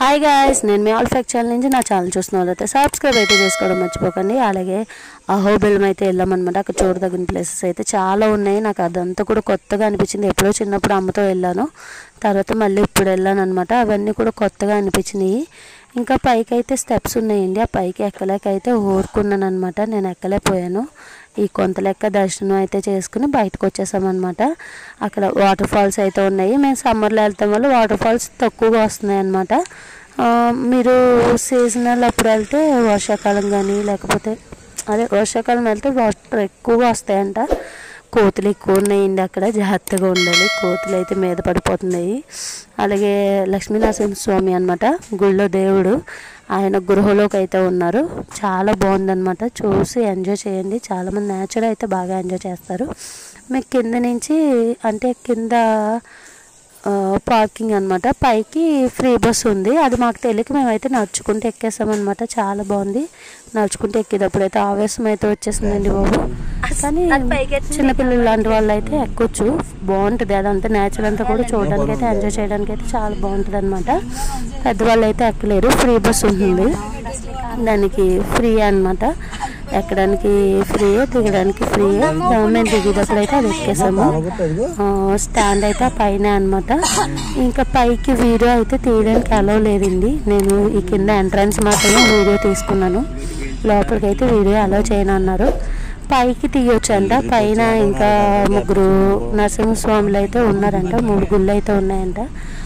hi guys నేను me all ఫ్యాక్ channel నుంచి నా ఛానల్ చూస్తున్న వాళ్ళైతే సబ్స్క్రైబ్ అయితే చేసుకోవడం మర్చిపోకండి అలాగే అహోబిలం అయితే వెళ్ళామన్నమాట అక్కడ చూడదగిన ప్లేసెస్ అయితే చాలా ఉన్నాయి నాకు అదంతా కూడా కొత్తగా అనిపించింది ఎప్పుడో చిన్నప్పుడు అమ్మతో వెళ్ళాను తర్వాత మళ్ళీ ఇప్పుడు వెళ్ళాను అనమాట అవన్నీ కూడా కొత్తగా అనిపించినాయి ఇంకా పైకి అయితే స్టెప్స్ ఉన్నాయండి ఆ పైకి ఎక్కలేక అయితే ఊరుకున్నాను అనమాట నేను ఎక్కలేకపోయాను ఈ కొంత లెక్క దర్శనం అయితే చేసుకుని బయటకు వచ్చేసామన్నమాట అక్కడ వాటర్ ఫాల్స్ అయితే ఉన్నాయి మేము సమ్మర్లో వెళ్తాం వల్ల వాటర్ ఫాల్స్ తక్కువగా వస్తున్నాయి అన్నమాట ఆ, మీరు సీజనల్ అప్పుడు వెళ్తే వర్షాకాలం కానీ లేకపోతే అదే వర్షాకాలం వెళ్తే వాటర్ ఎక్కువగా వస్తాయంట కోతులు ఎక్కువ ఉన్నాయండి అక్కడ జాగ్రత్తగా ఉండాలి కోతులు అయితే మీద పడిపోతున్నాయి అలాగే లక్ష్మీనరసింహ స్వామి అనమాట గుళ్ళో దేవుడు ఆయన గృహలోకి అయితే ఉన్నారు చాలా బాగుందన్నమాట చూసి ఎంజాయ్ చేయండి చాలామంది నేచర్ అయితే బాగా ఎంజాయ్ చేస్తారు మీకు కింద నుంచి అంటే కింద ఆ, పార్కింగ్ అనమాట పైకి ఫ్రీ బస్ ఉంది అది మాకు తెలియక మేమైతే నడుచుకుంటూ ఎక్కేసామన్నమాట చాలా బాగుంది నడుచుకుంటూ ఎక్కేటప్పుడు అయితే ఆవేశం అయితే వచ్చేసిందండి బాబు కానీ చిన్నపిల్లలు లాంటి వాళ్ళు అయితే ఎక్కొచ్చు బాగుంటుంది అదంతా నేచర్ అంతా కూడా చూడడానికి అయితే ఎంజాయ్ చేయడానికి అయితే చాలా బాగుంటుంది అనమాట పెద్దవాళ్ళు అయితే ఎక్కలేరు ఫ్రీ బస్ ఉంటుంది దానికి ఫ్రీ అన్నమాట ఎక్కడానికి ఫ్రీ దిగడానికి ఫ్రీ మేము దిగేటప్పుడు అయితే అది ఎక్కేసాము ఆ, స్టాండ్ అయితే ఆ పైన అనమాట ఇంకా పైకి వీడియో అయితే తీయడానికి అలవ్ లేదండి నేను ఈ కింద ఎంట్రన్స్ మాత్రమే వీడియో తీసుకున్నాను లోపలికి అయితే వీడియో అలవ్ చేయను అన్నారు పైకి తీయొచ్చు అంట పైన ఇంకా ముగ్గురు నరసింహస్వాములు అయితే ఉన్నారంట మూడు గుళ్ళు అయితే ఉన్నాయంట